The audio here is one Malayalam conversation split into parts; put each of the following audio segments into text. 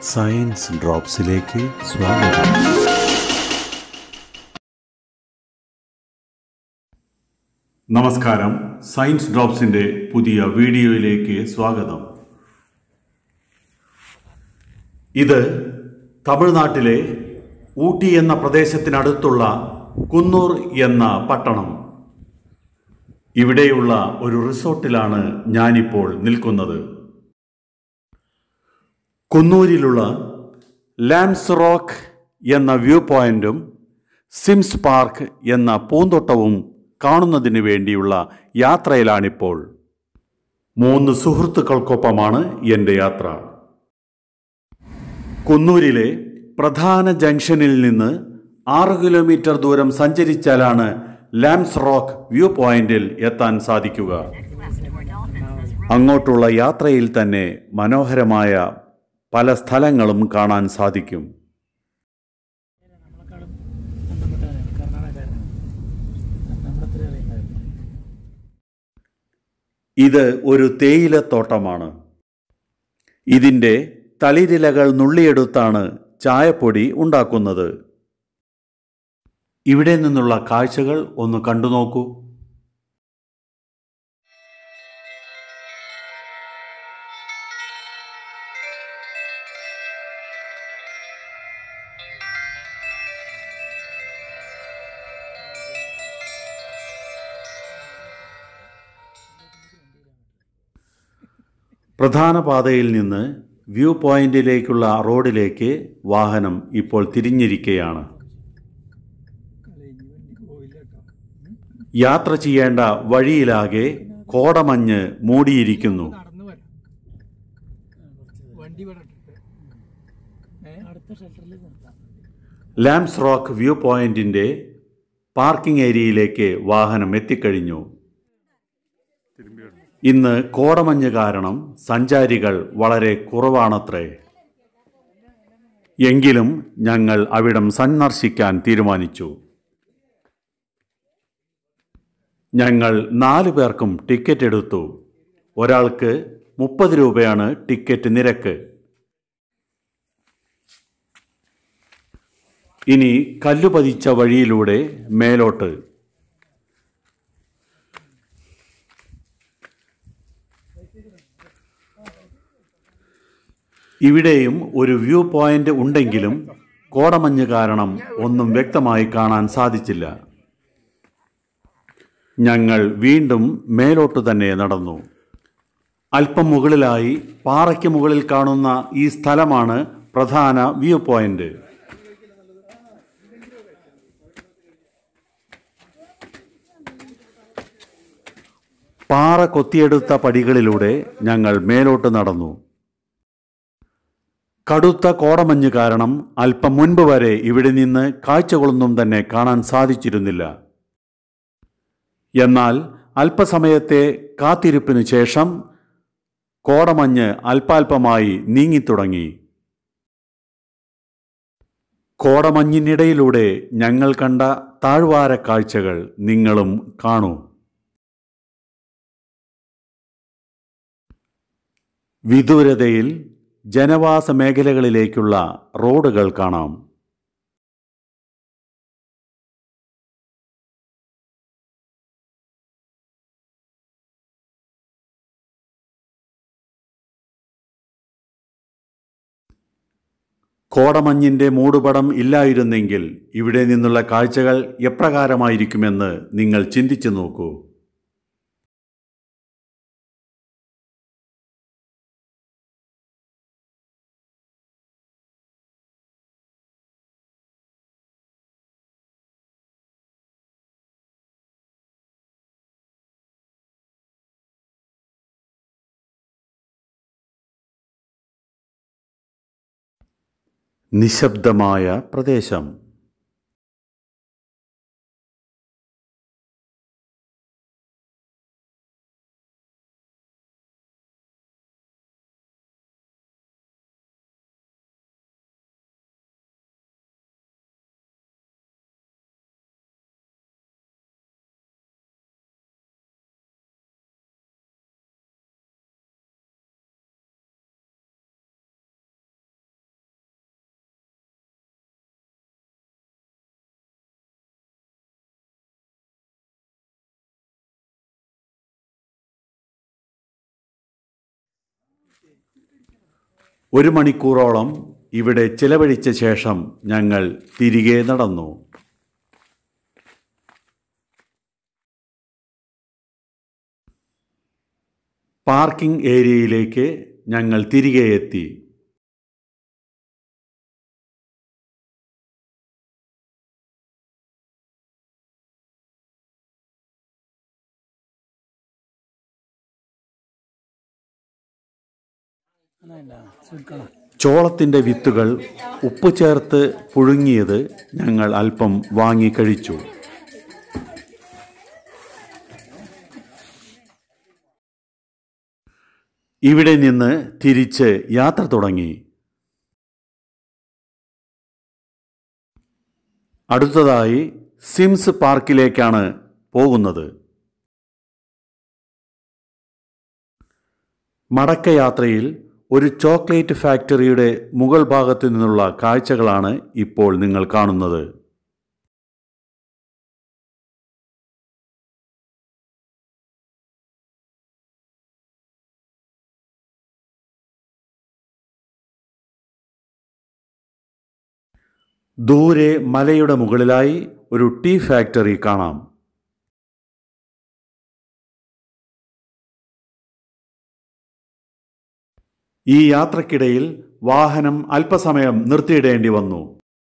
സയൻസ് ഡ്രോപ്സിലേക്ക് സ്വാഗതം നമസ്കാരം സയൻസ് ഡ്രോപ്സിന്റെ പുതിയ വീഡിയോയിലേക്ക് സ്വാഗതം ഇത് തമിഴ്നാട്ടിലെ ഊട്ടി എന്ന പ്രദേശത്തിനടുത്തുള്ള കുന്നൂർ എന്ന പട്ടണം ഇവിടെയുള്ള ഒരു റിസോർട്ടിലാണ് ഞാനിപ്പോൾ നിൽക്കുന്നത് കുന്നൂരിലുള്ള ലാംസ് റോക്ക് എന്ന വ്യൂ പോയിന്റും സിംസ് പാർക്ക് എന്ന പൂന്തോട്ടവും കാണുന്നതിന് വേണ്ടിയുള്ള യാത്രയിലാണിപ്പോൾ മൂന്ന് സുഹൃത്തുക്കൾക്കൊപ്പമാണ് എൻ്റെ യാത്ര കുന്നൂരിലെ പ്രധാന ജംഗ്ഷനിൽ നിന്ന് ആറ് കിലോമീറ്റർ ദൂരം സഞ്ചരിച്ചാലാണ് ലാംസ് റോക്ക് വ്യൂ പോയിന്റിൽ എത്താൻ സാധിക്കുക അങ്ങോട്ടുള്ള യാത്രയിൽ തന്നെ മനോഹരമായ പല സ്ഥലങ്ങളും കാണാൻ സാധിക്കും നമ്മളെക്കാളും ബന്ധപ്പെട്ടവരാണ് കർണാടകക്കാരാണ് നമ്മുടെ അത്ര അറിയുന്നവരില്ല ഇത് ഒരു തേയിലത്തോട്ടമാണ് ഇതിൻ്റെ തളിരിലകൾ നുള്ളിയെടുത്താണ് ചായപ്പൊടി ഉണ്ടാക്കുന്നത് ഇവിടെ നിന്നുള്ള കാഴ്ചകൾ ഒന്ന് കണ്ടു നോക്കൂ പ്രധാന പാതയിൽ നിന്ന് വ്യൂ പോയിന്റിലേക്കുള്ള റോഡിലേക്ക് വാഹനം ഇപ്പോൾ തിരിഞ്ഞിരിക്കുകയാണ് യാത്ര ചെയ്യേണ്ട വഴിയിലാകെ കോടമഞ്ഞ് മൂടിയിരിക്കുന്നു നടന്നു വരാം വണ്ടി ഇവിടെ ഇട്ടിട്ട് അടുത്ത ഷെൽട്ടറിൽ നിർത്താം ലാംസ് റോക്ക് വ്യൂ പോയിന്റിന്റെ പാർക്കിംഗ് ഏരിയയിലേക്ക് വാഹനം എത്തിക്കഴിഞ്ഞു ഇന്ന് കോടമഞ്ഞ് കാരണം സഞ്ചാരികൾ വളരെ കുറവാണത്രേ എങ്കിലും ഞങ്ങൾ അവിടം സന്ദർശിക്കാൻ തീരുമാനിച്ചു ഞങ്ങൾ നാലു പേർക്കും ടിക്കറ്റ് എടുത്തു ഒരാൾക്ക് മുപ്പത് രൂപയാണ് ടിക്കറ്റ് നിരക്ക് ഇനി കല്ലു പതിച്ച വഴിയിലൂടെ മേലോട്ട് ഇവിടെയും ഒരു വ്യൂ പോയിന്റ് ഉണ്ടെങ്കിലും കോടമഞ്ഞ് കാരണം ഒന്നും വ്യക്തമായി കാണാൻ സാധിച്ചില്ല ഞങ്ങൾ വീണ്ടും മേലോട്ട് തന്നെ നടന്നു അല്പം മുകളിലായി പാറയ്ക്ക് മുകളിൽ കാണുന്ന ഈ സ്ഥലമാണ് പ്രധാന വ്യൂ പോയിന്റ് പാറ കൊത്തിയെടുത്ത പടികളിലൂടെ ഞങ്ങൾ മേലോട്ട് നടന്നു കടുത്ത കോടമഞ്ഞ് കാരണം അല്പം മുൻപ് വരെ ഇവിടെ നിന്ന് കാഴ്ചകളൊന്നും തന്നെ കാണാൻ സാധിച്ചിരുന്നില്ല എന്നാൽ അല്പസമയത്തെ കാത്തിരിപ്പിനു ശേഷം കോടമഞ്ഞ് അല്പാൽപമായി നീങ്ങിത്തുടങ്ങി കോടമഞ്ഞിനിടയിലൂടെ ഞങ്ങൾ കണ്ട താഴ്വാര കാഴ്ചകൾ നിങ്ങളും കാണൂ വിദൂരതയിൽ ജനവാസ മേഖലകളിലേക്കുള്ള റോഡുകൾ കാണാം കോടമഞ്ഞിന്റെ മൂടുപടം ഇല്ലായിരുന്നെങ്കിൽ ഇവിടെ നിന്നുള്ള കാഴ്ചകൾ എപ്രകാരമായിരിക്കുമെന്ന് നിങ്ങൾ ചിന്തിച്ചു നോക്കൂ നിശബ്ദമായ പ്രദേശം ഒരു മണിക്കൂറോളം ഇവിടെ ചിലവഴിച്ച ശേഷം ഞങ്ങൾ തിരികെ നടന്നു പാർക്കിംഗ് ഏരിയയിലേക്ക് ഞങ്ങൾ തിരികെ എത്തി അതല്ല ശ്രദ്ധിക്കണം ചോളത്തിൻ്റെ വിത്തുകൾ ഉപ്പ് ചേർത്ത് പുഴുങ്ങിയത് ഞങ്ങൾ അല്പം വാങ്ങി കഴിച്ചു ഇവിടെ നിന്ന് തിരിച്ച് യാത്ര തുടങ്ങി അടുത്തതായി സിംസ് പാർക്കിലേക്കാണ് പോകുന്നത് മടക്കയാത്രയിൽ ഒരു ചോക്ലേറ്റ് ഫാക്ടറിയുടെ മുകൾ ഭാഗത്തു നിന്നുള്ള കാഴ്ചകളാണ് ഇപ്പോൾ നിങ്ങൾ കാണുന്നത് ദൂരെ മലയുടെ മുകളിലായി ഒരു ടീ ഫാക്ടറി കാണാം ഈ യാത്രക്കിടയിൽ വാഹനം അല്പസമയം നിർത്തിയിടേണ്ടി വന്നു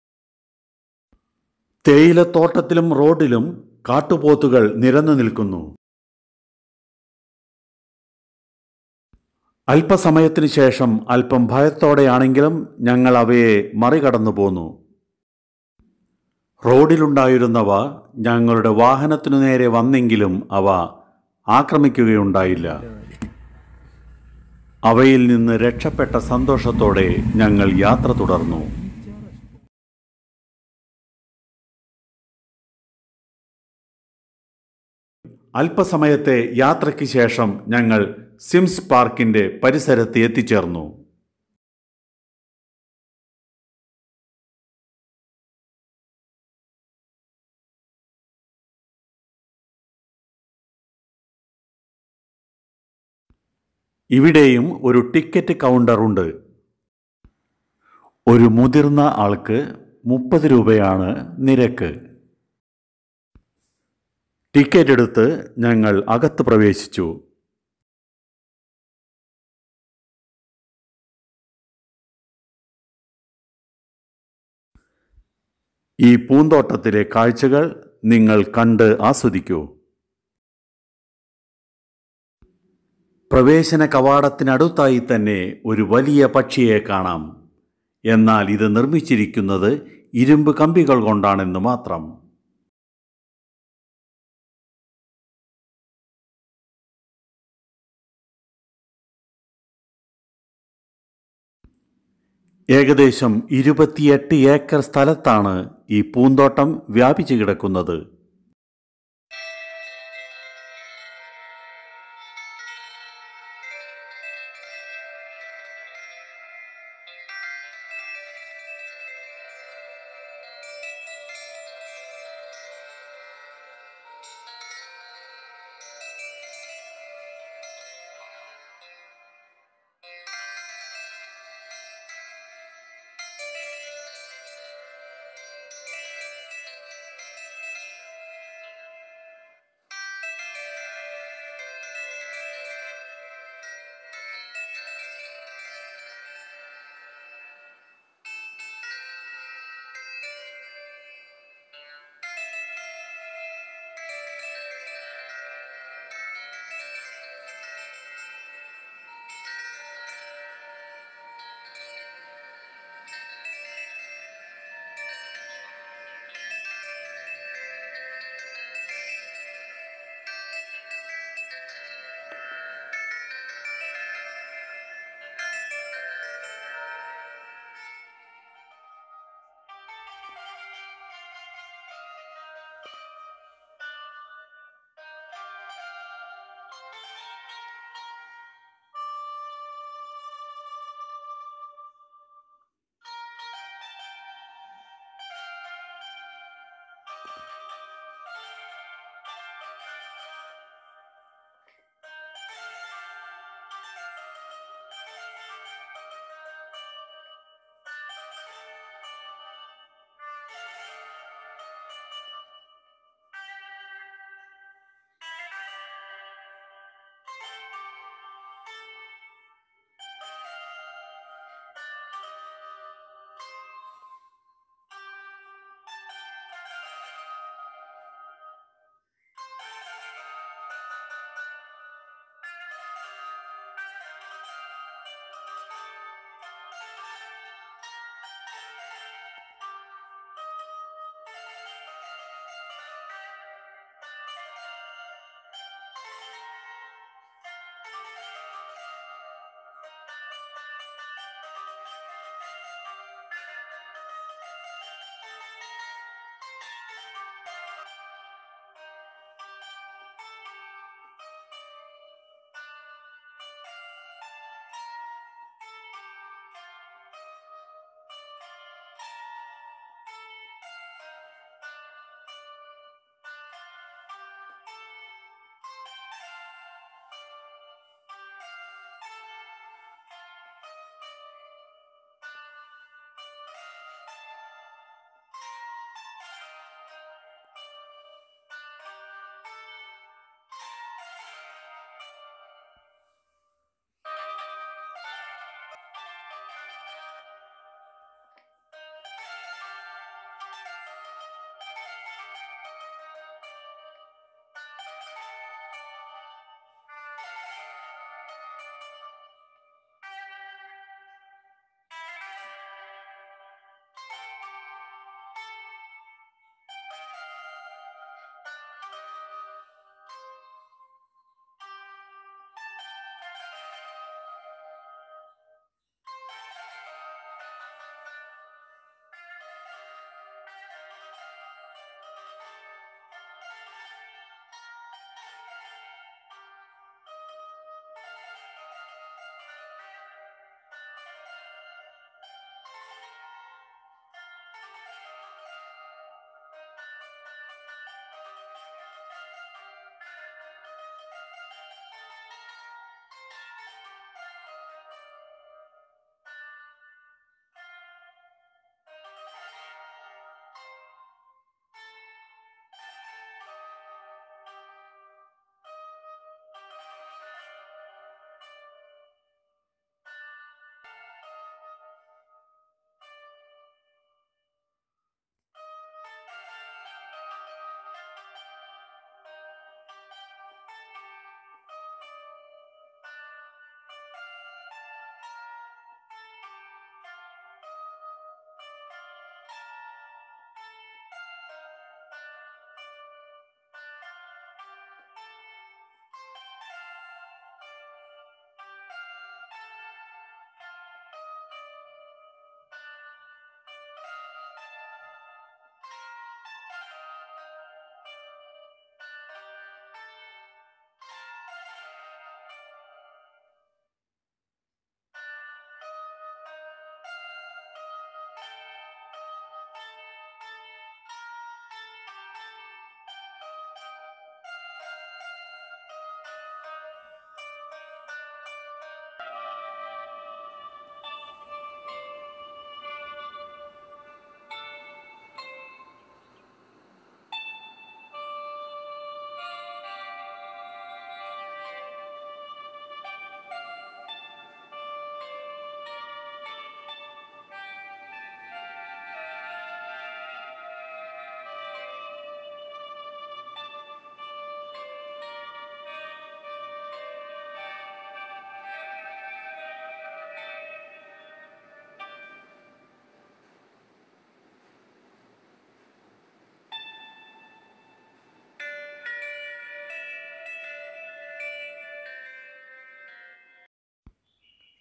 തേയിലത്തോട്ടത്തിലും റോഡിലും കാട്ടുപോത്തുകൾ നിരന്നു നിൽക്കുന്നു അല്പസമയത്തിന് ശേഷം അല്പം ഭയത്തോടെയാണെങ്കിലും ഞങ്ങൾ അവയെ മറികടന്നു പോന്നു റോഡിലുണ്ടായിരുന്നവ ഞങ്ങളുടെ വാഹനത്തിനു നേരെ വന്നെങ്കിലും അവ ആക്രമിക്കുകയുണ്ടായില്ല അവയിൽ നിന്ന് രക്ഷപ്പെട്ട സന്തോഷത്തോടെ ഞങ്ങൾ യാത്ര തുടർന്നു അല്പസമയത്തെ യാത്രയ്ക്ക് ശേഷം ഞങ്ങൾ സിംസ് പാർക്കിന്റെ പരിസരത്ത് എത്തിച്ചേർന്നു ഇവിടെയും ഒരു ടിക്കറ്റ് കൗണ്ടർ ഉണ്ട് ഒരു മുതിർന്ന ആൾക്ക് മുപ്പത് രൂപയാണ് നിരക്ക് ടിക്കറ്റ് എടുത്ത് ഞങ്ങൾ അകത്ത് പ്രവേശിച്ചു ഈ പൂന്തോട്ടത്തിലെ കാഴ്ചകൾ നിങ്ങൾ കണ്ട് ആസ്വദിക്കൂ പ്രവേശന കവാടത്തിനടുത്തായി തന്നെ ഒരു വലിയ പക്ഷിയെ കാണാം എന്നാൽ ഇത് നിർമ്മിച്ചിരിക്കുന്നത് ഇരുമ്പ് കമ്പികൾ കൊണ്ടാണെന്ന് മാത്രം ഏകദേശം ഇരുപത്തിയെട്ട് ഏക്കർ സ്ഥലത്താണ് ഈ പൂന്തോട്ടം വ്യാപിച്ചു കിടക്കുന്നത്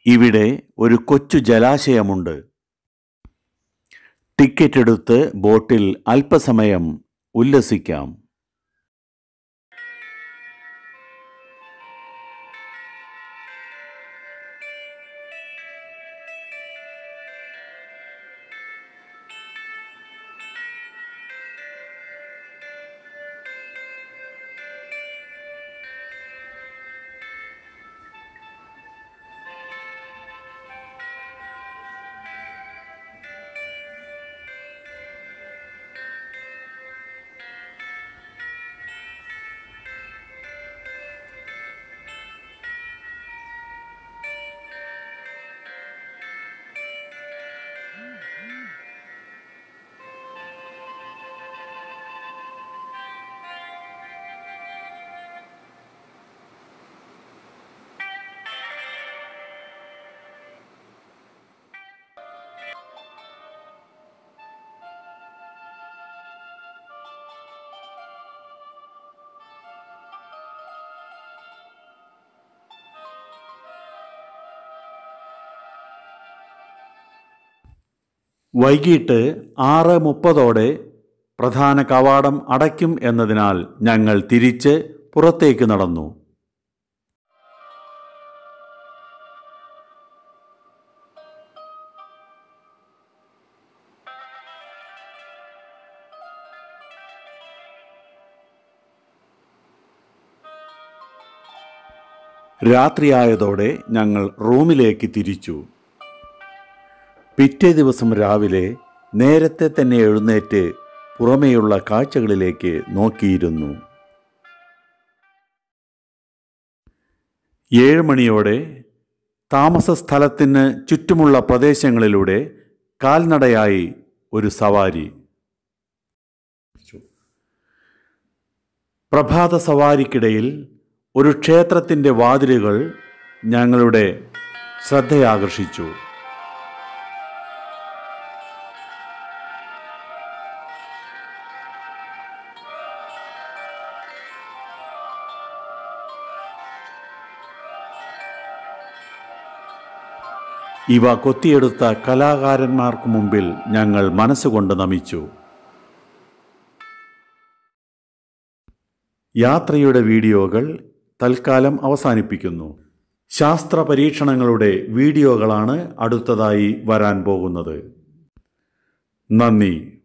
ഇവിടെ ഒരു കൊച്ചു ജലാശയമുണ്ട് ടിക്കറ്റ് എടുത്ത് ബോട്ടിൽ അല്പസമയം ഉല്ലസിക്കാം വൈകിട്ട് ആറ് മുപ്പതോടെ പ്രധാന കവാടം അടയ്ക്കും എന്നതിനാൽ ഞങ്ങൾ തിരിച്ച് പുറത്തേക്ക് നടന്നു രാത്രിയായതോടെ ഞങ്ങൾ റൂമിലേക്ക് തിരിച്ചു പിറ്റേ ദിവസം രാവിലെ നേരത്തെ തന്നെ എഴുന്നേറ്റ് പുറമേയുള്ള കാഴ്ചകളിലേക്ക് നോക്കിയിരുന്നു ഏഴ് മണിയോടെ താമസ സ്ഥലത്തിന് ചുറ്റുമുള്ള പ്രദേശങ്ങളിലൂടെ കാൽനടയായി ഒരു സവാരി പ്രഭാത സവാരിക്കിടയിൽ ഒരു ക്ഷേത്രത്തിൻ്റെ വാതിലുകൾ ഞങ്ങളുടെ ശ്രദ്ധയാകർഷിച്ചു ഇവ കൊത്തിയെടുത്ത കലാകാരന്മാർക്ക് മുമ്പിൽ ഞങ്ങൾ മനസ്സുകൊണ്ട് നമിച്ചു യാത്രയുടെ വീഡിയോകൾ തൽക്കാലം അവസാനിപ്പിക്കുന്നു ശാസ്ത്ര പരീക്ഷണങ്ങളുടെ വീഡിയോകളാണ് അടുത്തതായി വരാൻ പോകുന്നത് നന്ദി